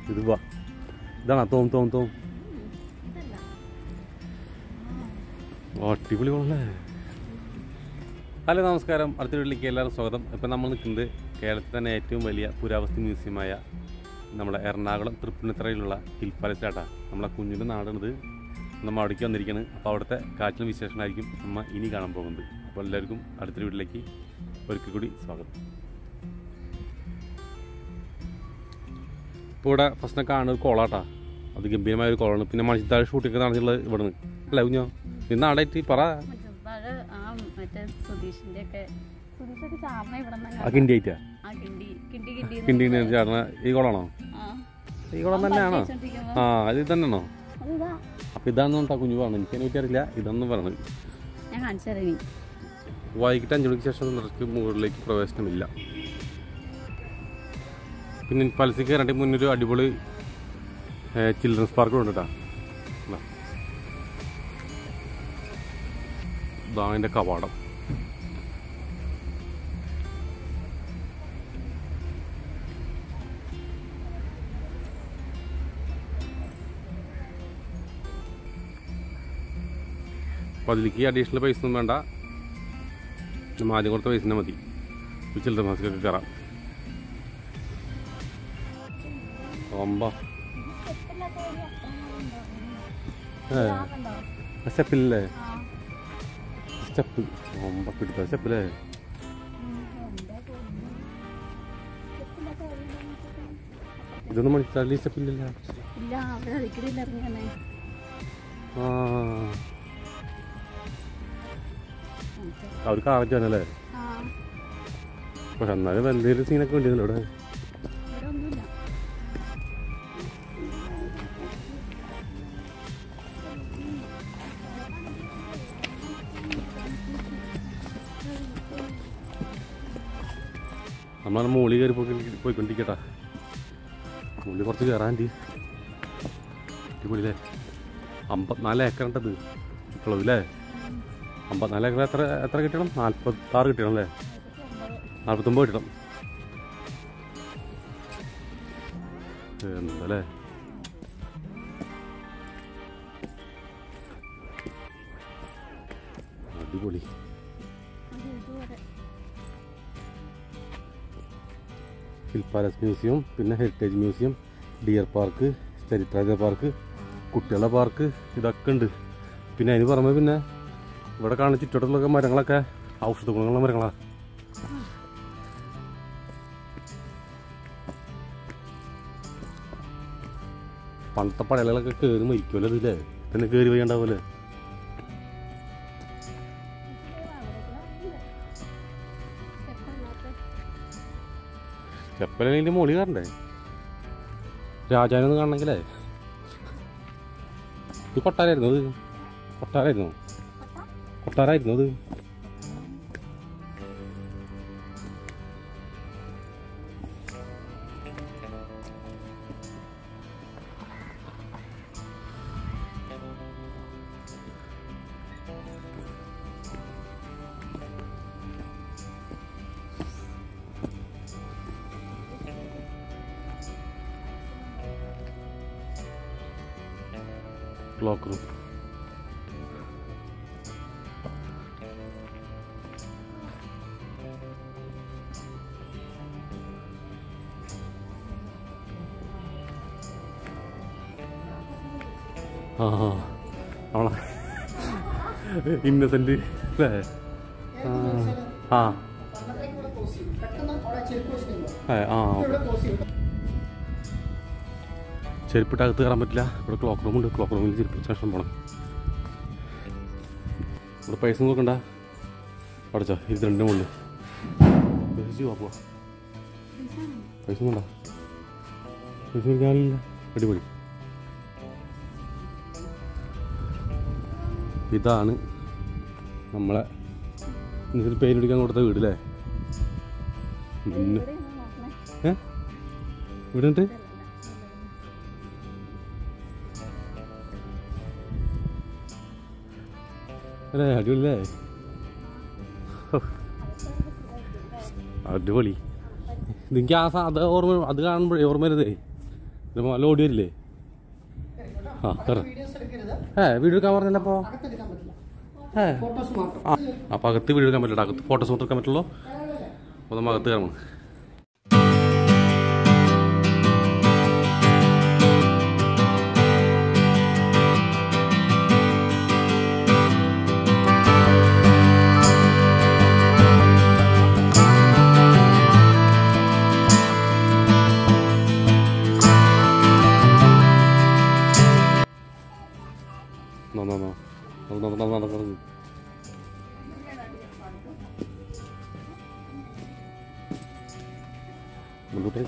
ഇത് വാ ഇതാണോ തോം തോം തോം അടിപൊളി കൊള്ളേ ഹലോ നമസ്കാരം അടുത്ത വീട്ടിലേക്ക് എല്ലാവർക്കും സ്വാഗതം ഇപ്പം നമ്മൾ നിൽക്കുന്നത് കേരളത്തിൽ തന്നെ ഏറ്റവും വലിയ പുരാവസ്തു മ്യൂസിയമായ നമ്മുടെ എറണാകുളം തൃപ്പൂണിത്തറയിലുള്ള ഹിൽ പാലസിലാട്ടാ നമ്മളെ കുഞ്ഞിൻ്റെ നാടാണിത് നമ്മൾ അവിടേക്ക് വന്നിരിക്കുകയാണ് അപ്പോൾ അവിടുത്തെ കാറ്റിലും വിശേഷമായിരിക്കും നമ്മൾ ഇനി കാണാൻ പോകുന്നത് അപ്പോൾ എല്ലാവർക്കും അടുത്തൊരു വീട്ടിലേക്ക് ഒരിക്കൽ കൂടി സ്വാഗതം ഇപ്പോൾ ഇവിടെ ഫസ്റ്റിനെ കാണുന്ന ഒരു കോളാട്ടാ അത് ഗംഭീരമായ ഒരു കോളാണ് പിന്നെ മണിച്ചിത്താഴ് ഷൂട്ടിംഗ് നടന്നിട്ടുള്ളത് ഇവിടെ നിന്ന് അല്ല കുഞ്ഞോ ഇന്ന് നാടായിട്ട് പറ മറ്റേ ആ മറ്റേ സുധീഷിന്റെ ഒക്കെ സുധീഷൊക്കെ ചാർണ ഇവിടെ ആ കിണ്ടി ആയിട്ടാ ആ കിണ്ടി കിണ്ടി കിണ്ടി കിണ്ടി ചാടുന്ന ഈ കുളമാണോ ഈ കുളം തന്നെയാണോ ആ അത് ഇത് തന്നെയാണോ അതിതാ അപ്പോൾ ഇതാണെന്ന് പറഞ്ഞാൽ കുഞ്ഞു പറഞ്ഞു എനിക്ക് അതിനെ പറ്റി അറിയില്ല ഇതാണെന്ന് പറഞ്ഞത് ഞാൻ കാണിച്ചു തരാം ഇനി വൈകിട്ട് അഞ്ചു മണിക്ക് ശേഷം നിറയ്ക്ക് മുകളിലേക്ക് പ്രവേശനമില്ല പിന്നെ പലസിക്ക് കയറേണ്ട മുന്നൊരു അടിപൊളി ചിൽഡ്രൻസ് പാർക്ക് ഉണ്ട് കേട്ടോ ഇതാ അതിൻ്റെ കവാടം അപ്പോൾ അതിലേക്ക് അഡീഷണൽ പൈസ ഒന്നും വേണ്ട നമ്മൾ ആദ്യം കൊടുത്ത പൈസ തന്നെ മതി ഈ ചിൽഡ്രൻ മാസ്കൊക്കെ കയറാം ഒമ്പ ഏ സ്റ്റെപ്പില്ലേ സ്റ്റെപ്പ് ഒമ്പ പിടിച്ച സ്റ്റെപ്പില്ലേ ഇതൊന്നും മനസ്സിലായി സ്റ്റെപ്പില്ലല്ലോ ഇല്ല അവിടെ അടിക്കടിയിൽ ഇറങ്ങിയാണേ ആ അവർ കാറൊക്കെ ആണല്ലേ ആ പക്ഷെ എന്നാലും എന്തെങ്കിലും സീനൊക്കെ ഉണ്ടല്ലോ ഇവിടെ ഇവിടെ ഒന്നുമില്ല നമ്മളെ മുകളിൽ കയറി പോയി പോയിക്കൊണ്ടിരിക്കട്ടാ മുകളിൽ കുറച്ച് കയറാൻ അടിപൊളിയില്ലേ അമ്പത്തിനാല് ഏക്കർ ഉണ്ടത് ചുറ്റളവ് അല്ലേ അമ്പത്തിനാല് ഏക്കർ എത്ര എത്ര കിട്ടണം നാൽപ്പത്താറ് കിട്ടണം അല്ലേ നാൽപ്പത്തൊമ്പത് കിട്ടണം എന്തല്ലേ അടിപൊളി അത് ഇതുവരെ ഹിൽ പാലസ് മ്യൂസിയം പിന്നെ ഹെറിറ്റേജ് മ്യൂസിയം ഡിയർ പാർക്ക് ചരിത്രാതീത പാർക്ക് കുട്ടികളുടെ പാർക്ക് ഇതൊക്കെ ഉണ്ട് പിന്നെ അതിന് പുറമെ പിന്നെ ഇവിടെ കാണുന്ന ചുറ്റോട്ടുള്ള മരങ്ങളൊക്കെ ഔഷധ ഗുണങ്ങളുള്ള മരങ്ങളാ പണ്ടത്തെ പഴയകളൊക്കെ കയറി മരിക്കുമല്ലോ ഇതില്ലേ പിന്നെ കയറി വയ്യണ്ടാവുമല്ലേ ചെപ്പലിന്റെ മോളി കയറണ്ടേ രാജാനൊന്ന് കാണണമെങ്കിലേ ഇത് കൊട്ടാരായിരുന്നു അത് കൊട്ടാരായിരുന്നു കൊട്ടാരായിരുന്നു അത് ക്ലോക്ക് റൂം ആ നമ്മളെ ഇന്നസെന്റ് അല്ലേ ആ ആ ഏ, ആ ഓക്കെ ചെരുപ്പിട്ട് അകത്ത് കയറാൻ പറ്റില്ല ഇവിടെ ക്ലോക്ക് റൂം ഉണ്ട് ക്ലോക്ക് റൂമിൽ ചെരുപ്പ് ശേഷം പോകണം ഇവിടെ പൈസ നോക്കണ്ട അടച്ചോ ഇരുപത്തിരണ്ടിന് മുകളിൽ പൈസ പോവാ പൈസ വേണ്ട പൈസ കൊടുക്കാനില്ല അടിപൊളി ഇതാണ് നമ്മളെ ഇതിൽ പെയിൻ അടിക്കാൻ കൊടുത്ത വീട് അല്ലേ പിന്നെ ഏ ഇവിടെ ഉണ്ട് അല്ലേ അടിപൊളിയല്ലേ ഹോ. അടിപൊളി എനിക്ക് ആ സാ- അത് ഓർമ്മ അത് കാണുമ്പോഴേ ഓർമ്മ വരുതേ ഇത് നല്ല ഓടി വരില്ലേ ആ കയറി വീഡിയോസ് എടുക്കരുത് ഏ വീഡിയോ എടുക്കാൻ പറഞ്ഞല്ലോ അപ്പോൾ അകത്തെടുക്കാൻ പറ്റില്ല ഏ ഫോട്ടോസ് മാത്രം ആ അപ്പോൾ അകത്ത് വീഡിയോ എടുക്കാൻ പറ്റില്ല അകത്ത് ഫോട്ടോസ് മാത്രം എടുക്കാൻ പറ്റുള്ളൂ അപ്പോൾ നമ്മൾ അകത്ത് കയറണം നോ നോ നോ നടന്ന് നടന്ന് നടന്ന് നടന്ന് മുന്നോട്ട്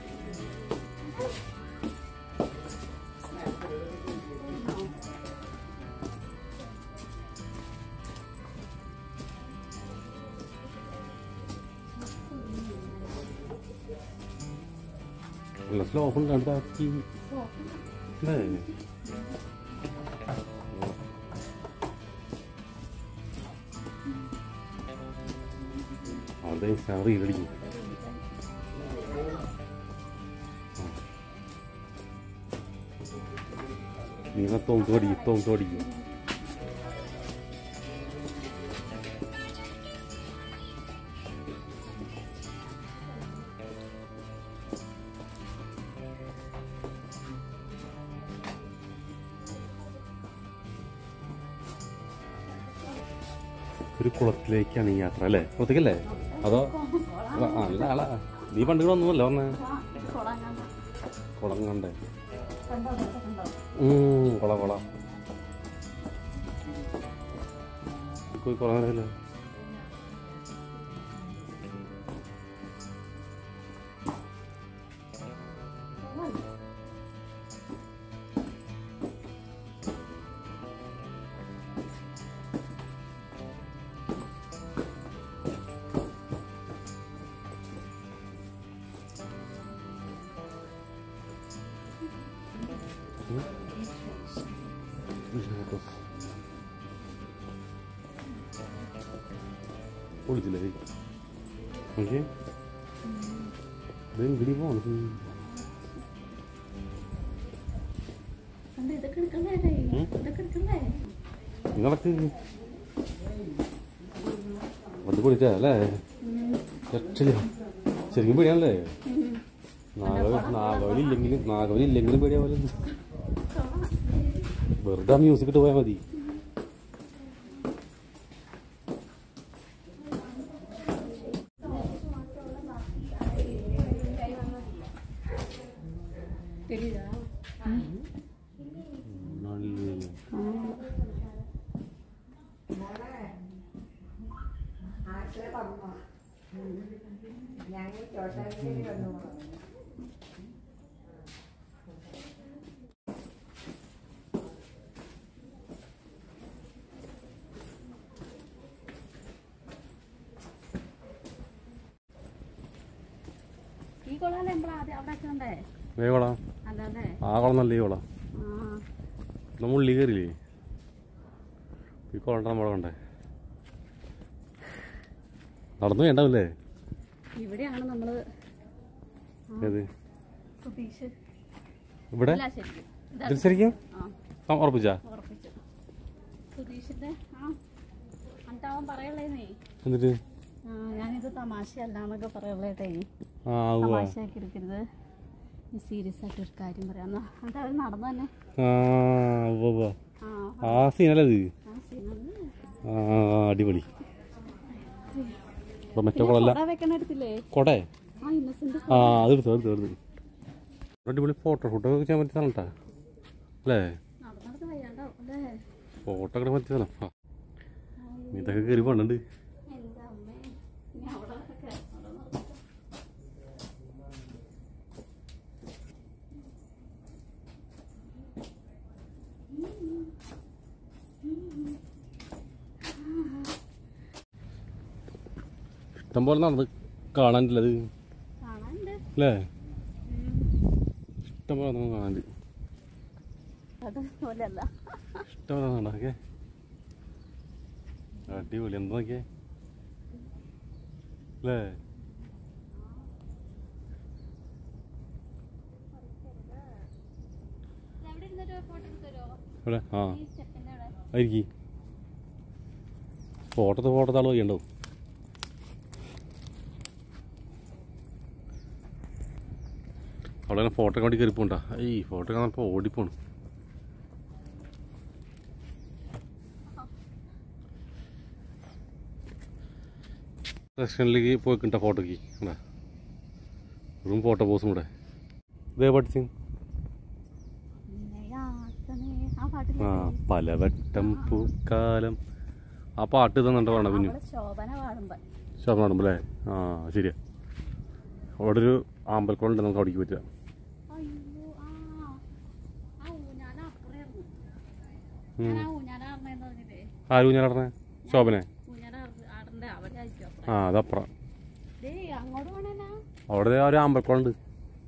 അല്ല സ്ലോ ഓഫൺ കണ്ടാക്കി അല്ലേ അവിടെ സാറി ഇടിക്കും നീ തോങ്കോടി തോങ്കോടി ഒരു കുളത്തിലേക്കാണ് ഈ യാത്ര അല്ലേ കുളത്തേക്കല്ലേ അതോ ആ, നല്ല ആളാ നീ പണ്ട് ഇവിടെ ഒന്നുമല്ല പറഞ്ഞേ കുളം കണ്ടേ ഉം, കൊള കൊള പോയി കുളം നേരമല്ലേ പൊളിച്ചില്ലേ നോക്കിയേ ഇങ്ങടി പോണം ഇതൊക്കെ എടുക്കണ്ടേ ഇതൊക്കെ എടുക്കണ്ടേ നിങ്ങളൊക്കെ വന്ന് പൊളിച്ചാ അല്ലേ രക്ഷയില്ല ശരിക്കും പേടിയാണല്ലേ നാഗവ നാഗവലി ഇല്ലെങ്കിലും നാഗവലി ഇല്ലെങ്കിലും പേടിയാ പോലെ വെറുതെ ആ മ്യൂസിക് ഇട്ട് പോയാൽ മതി ഈ കൊള്ളാല്ലേ നമ്മൾ ആദ്യം അവിടെ വെക്കണ്ടേ ഏ കൊളാം അല്ലാതെ ആ കുളം നല്ല ഈ കൊളാം ആ നമ്മൾ ഉള്ളി കയറിയില്ലേ ഈ കുളം നമ്മളെ കണ്ടേ നടന്നു വേണ്ടാവില്ലേ ഇവിടെയാണ് നമ്മള് ഏത് സുതീഷ് ഇവിടെ ഇല്ല ശരിക്കും ഇതാ ഇത് ശരിക്കും ആ ആ ഉറപ്പിച്ചാ ഉറപ്പിച്ചു സുതീഷിന്റെ ആ എന്നിട്ട് അവൻ പറയുള്ളേന്നേ എന്നിട്ട് ആ, ഞാനിത് തമാശയല്ല എന്നൊക്കെ പറയുള്ളേട്ടേ ആ ഉവ്വ തമാശയാക്കി എടുക്കരുത് നീ സീരിയസ് ആയിട്ട് ഒരു കാര്യം പറയാം എന്നാ എന്നിട്ട് അവൻ നടന്നു തന്നെ ആ ഉവ്വ ഉവ്വ ആ ആ സീനല്ലേ ഇത് ആ സീനത് ആ അടിപൊളി അപ്പൊ മറ്റേ കുളമല്ല കൊട വെക്കണ എടുത്തില്ലേ കൊടേ ആ ഇന്നസെന്റ് ആ അത് എടുത്തു എടുത്തു എടുത്തു അടിപൊളി ഫോട്ടോ ഷൂട്ട് ഒക്കെ ചെയ്യാൻ പറ്റിയ സ്ഥലം കേട്ടാ അല്ലേ നടന്നത് വയ്യാണ്ടാവും അല്ലേ ഫോട്ടോ ഒക്കെ പറ്റിയ സ്ഥലം ആ. ഇതൊക്കെ കയറി പോണുണ്ട് എന്താ അമ്മേ ഇനി അവിടെ ഒക്കെ അവിടെ നിർത്താം. ഇഷ്ടം പോലെ നടന്ന് കാണാനില്ല അത് കാണാനുണ്ട് അല്ലേ ഇഷ്ടം പോലെ നടന്ന് കാണാനുണ്ട് അത് പോലെയല്ല ഇഷ്ടം പോലെ നടക്കെ അടിപൊളി എന്താ നോക്കിയേ അല്ലേ ഫോട്ടോ എടുത്തരോ ഇവിടെ ആ ഈ ചെക്കൻ്റെ അവിടെ ആയിരിക്കും ഫോട്ടോത്തെ ഫോട്ടോത്തെ ആൾ വയ്യണ്ടാവും അവിടെ ഫോട്ടോ വേണ്ടി കയറി പോണ്ടാ ഈ ഫോട്ടോ കാണാൻ ഓടിപ്പോണ് റെസ്റ്റോറൻറ്റിലേക്ക് പോയി കിട്ടാ ഫോട്ടോക്ക് ഇവിടെ വെറും ഫോട്ടോ പോസും കൂടെ ഇതേ പഠിച്ചു നിന്നെയാക്കണേ. ആ പാട്ടില്ലേ? ആ പലവട്ടം പൂക്കാലം ആ പാട്ട് തന്നിട്ട് വേണം പിന്നെ അവള് ശോഭന പാടുമ്പോ ശതമാനം അല്ലേ ആ ശരിയാ അവിടെ ഒരു ആമ്പൽക്കുളം നമുക്ക് അവിടേക്ക് പറ്റുക അയ്യോ ആ ആ ഊഞ്ഞാല അപ്പുറമായിരുന്നു ഉം. ഞാൻ ആ ഊഞ്ഞാല ആടണേന്ന് പറഞ്ഞില്ലേ ആരും ഞാൻ പറഞ്ഞേ ശോഭനെ ഊഞ്ഞാല ആടണ്ട അവിടെ ആയിരിക്കും അപ്പുറം ആ അതപ്പുറം ദേ അങ്ങോട്ട് പോണേനാ അവിടെ ദേ ഒരു ആമ്പൽക്കുളം ഉണ്ട്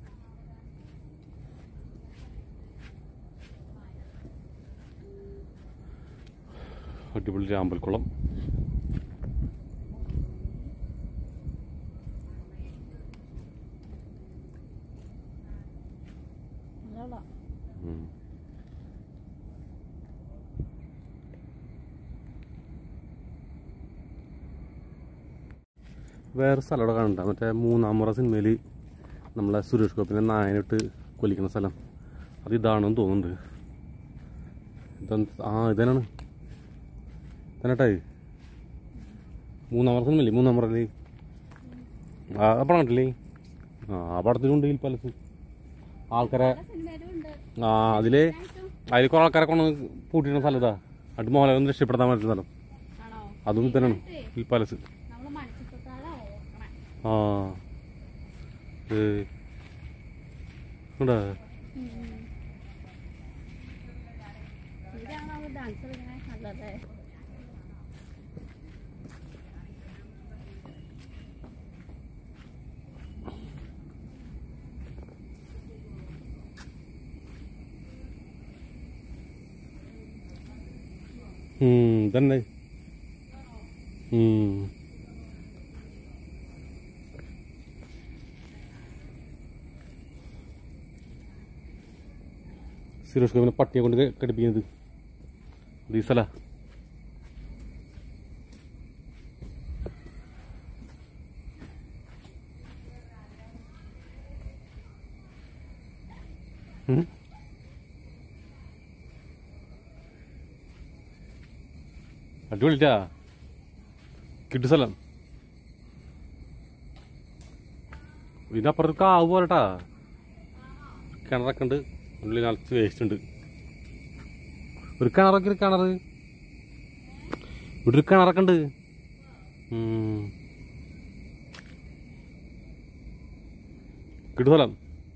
അടിപൊളി ഒരു ആമ്പൽക്കുളം നല്ല ഉം. വേറെ സ്ഥലം അവിടെ കാണണ്ട മറ്റേ മൂന്നാം മുറ സിനിമയിൽ നമ്മളെ സുരേഷ് ഗോപിനെ നായനിട്ട് കൊല്ലിക്കുന്ന സ്ഥലം അത് ഇതാണെന്ന് തോന്നുന്നുണ്ട് ഇതെന്ത് ആ ഇതന്നെയാണ് തന്നെട്ടാ മൂന്നാം മുറ സിനിമയില്ലേ മൂന്നാം മുറയില് ആ ആ പടം കണ്ടില്ലേ ആ ആ പടത്തിലുണ്ട് ഈ പലസ് ആൾക്കാരെ സിനിമയിലും ഉണ്ട് ആ അതില് അതിൽ കുറെ ആൾക്കാരെ കൊണ്ട് പൂട്ടിയിടുന്ന സ്ഥലം ഇതാ അത് മോഹൻലാലൊന്ന് രക്ഷപ്പെടുത്താൻ പറ്റുന്ന സ്ഥലം ആണോ അതും തന്നെയാണ് ഈ പാലസ് നമ്മള് മണിച്ചിത്രത്താഴ ഓർക്കണേ ആ ഏ ഉണ്ടാ ഇതാണ് നമ്മൾ ഡാൻസ് കളിക്കണേ നല്ലതേ തന്നെ ഉം. സുരേഷ് ഗോപിനെ പട്ടിയെ കൊണ്ട് കടിപ്പിക്കുന്നത് ഇത് ഈ സ്ഥല അടിപൊളിട്ടാ കിട്ടു സ്ഥലം ഇതിനപ്പുറത്ത് കാവ് പോരട്ടാ കിണറൊക്കെ ഉണ്ട് ഉള്ളിൽ നിറച്ച് വേസ്റ്റ് ഉണ്ട് ഒരു കിണറൊക്കെ ഒരു കിണർ ഇവിടെ ഒരു കിണറൊക്കെ ഉണ്ട് ഉം. കിട്ടു സ്ഥലം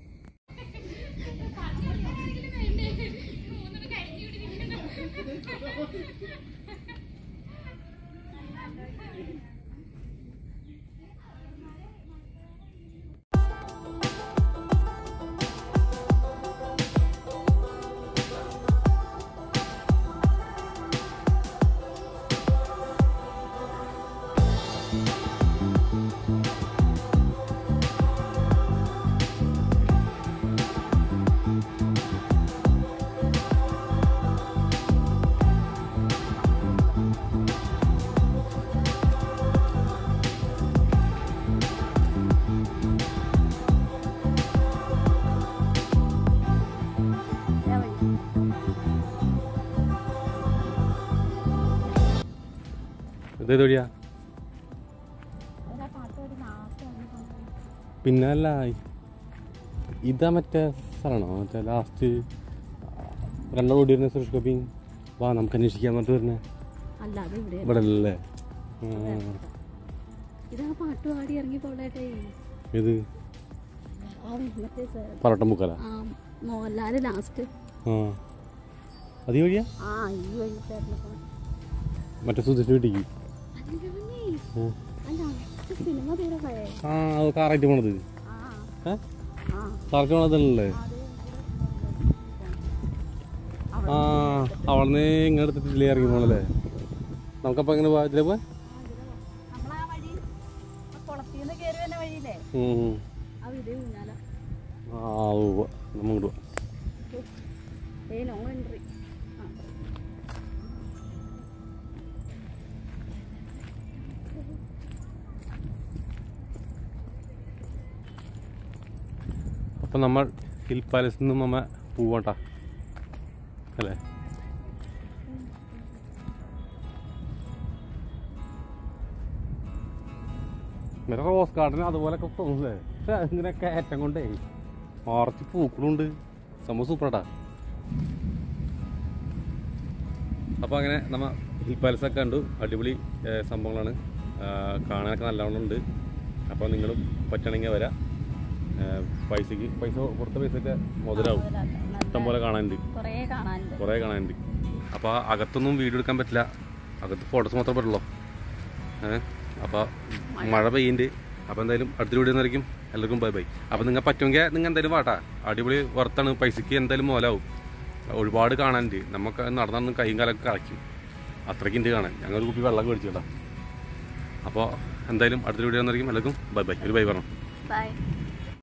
ഇതേത് വഴിയാ ഒരാ പാട്ട് പാടി നാശമാണ് പിന്നെ അല്ല ഇതാ മറ്റേ സ്ഥലമാണോ മറ്റേ ലാസ്റ്റ് രണ്ടാം ഓടി വരുന്ന സുരേഷ് ഗോപി വാ നമുക്ക് അന്വേഷിക്കാൻ പറഞ്ഞിട്ട് വരുന്നേ അല്ല അത് ഇവിടെ ഇവിടെ അല്ലേ ഇതാ പാട്ട് പാടി ഇറങ്ങി പോളേട്ടെ ഇത് ആ മറ്റേ സ- പറട്ടം മുക്കല ആ മോഹൻലാല് ലാസ്റ്റ് ആ അത് ഈ വഴിയാ ആ ഈ വഴി ചേർന്ന് മറ്റേ സുധീഷ് വീട്ടിക്ക് അതിന്റെ മുന്നേ ഉം. അല്ല ലാസ്റ്റ് സിനിമ തീരെ പോയേ ആ അത് കാറായിട്ട് പോണത് ആ ഏ ആ കാറൊക്കെ പോണതല്ലേ അത് ആ അവിടുന്ന് ഇങ്ങോട്ട് എടുത്തിട്ടില്ലേ ഇറങ്ങി പോണല്ലേ നമുക്കപ്പോൾ എങ്ങനെ പോവാ ഇതിലേ പോവാ നമ്മളാ വഴി ആ കുളത്തിന്ന് കയറി വരുന്ന വഴിയില്ലേ ഉം. ആ വിധ ഊഞ്ഞാല ആ ഉവ്വ്. നമ്മ ഇങ്ങോട്ട് പോവാം ഏ നോ എൻട്രി ആ അപ്പം നമ്മൾ ഹിൽ പാലസിൽ നിന്നും നമ്മ പോവാട്ടാ അല്ലേ ഇങ്ങനെ റോസ് ഗാർഡൻ അതുപോലൊക്കെ തോന്നുന്നില്ലേ പക്ഷെ ഇങ്ങനെ കയറ്റം കൊണ്ടേ ആർച്ച് പൂക്കളുണ്ട് സംഭവം സൂപ്പറാട്ടാ അപ്പോൾ അങ്ങനെ നമ്മ ഹിൽ പാലസ് ഒക്കെ കണ്ടു അടിപൊളി ഏഹ്, സംഭവങ്ങളാണ് ആഹ്, കാണാനൊക്കെ നല്ലവണ്ണം ഉണ്ട് അപ്പോൾ നിങ്ങളും പറ്റണമെങ്കിൽ വരാം ഏഹ്, പൈസക്ക് പൈസ പുറത്തെ പൈസയൊക്കെ മുതലാവും ഇഷ്ടം പോലെ കാണാനുണ്ട് കുറേ കാണാനുണ്ട് കുറേ കാണാനുണ്ട് അപ്പോൾ അകത്തൊന്നും വീഡിയോ എടുക്കാൻ പറ്റില്ല അകത്ത് ഫോട്ടോസ് മാത്രമേ പറ്റുള്ളൂ ഏഹ് അപ്പോൾ മഴ പെയ്യുന്നുണ്ട് അപ്പോൾ എന്തായാലും അടുത്ത വീഡിയോ നിറയ്ക്കും എല്ലാവർക്കും ബൈ ബൈ അപ്പോൾ നിങ്ങൾ പറ്റുമെങ്കിൽ നിങ്ങൾ എന്തായാലും വാട്ടാ അടിപൊളി വർത്താണ് പൈസക്ക് എന്തായാലും മോലാവും ഒരുപാട് കാണാനുണ്ട് നമുക്ക് നടന്നു കൈയും കാലൊക്കെ കളയ്ക്കും അത്രയ്ക്ക് ഉണ്ട് കാണാൻ ഞങ്ങൾ ഒരു കുപ്പി വെള്ളം മേടിച്ചു കേട്ടോ അപ്പോൾ എന്തായാലും അടുത്ത വീഡിയോ നിറയ്ക്കും എല്ലാവർക്കും ബൈ ബൈ ഒരു ബൈ പറഞ്ഞു ബൈ